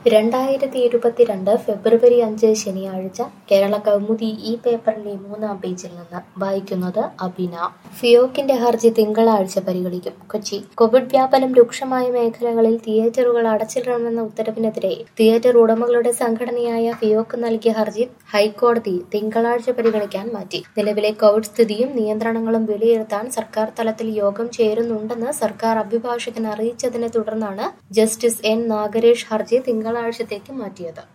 രണ്ടായിരത്തി ഇരുപത്തിരണ്ട് ഫെബ്രുവരി അഞ്ച് ശനിയാഴ്ച കേരള കൗമുദി ഈ പേപ്പറിന്റെ മൂന്നാം പേജിൽ നിന്ന് വായിക്കുന്നത് അബിന ഫിയോക്കിന്റെ ഹർജി തിങ്കളാഴ്ച പരിഗണിക്കും കൊച്ചി കോവിഡ് വ്യാപനം രൂക്ഷമായ മേഖലകളിൽ തിയേറ്ററുകൾ അടച്ചിടണമെന്ന ഉത്തരവിനെതിരെ തിയേറ്റർ ഉടമകളുടെ സംഘടനയായ ഫിയോക്ക് നൽകിയ ഹർജി ഹൈക്കോടതി തിങ്കളാഴ്ച പരിഗണിക്കാൻ മാറ്റി നിലവിലെ കോവിഡ് സ്ഥിതിയും നിയന്ത്രണങ്ങളും വിലയിരുത്താൻ സർക്കാർ തലത്തിൽ യോഗം ചേരുന്നുണ്ടെന്ന് സർക്കാർ അഭിഭാഷകൻ അറിയിച്ചതിനെ തുടർന്നാണ് ജസ്റ്റിസ് എൻ നാഗരേഷ് ഹർജി തിങ്കളാഴ്ചത്തേക്ക് മാറ്റിയത്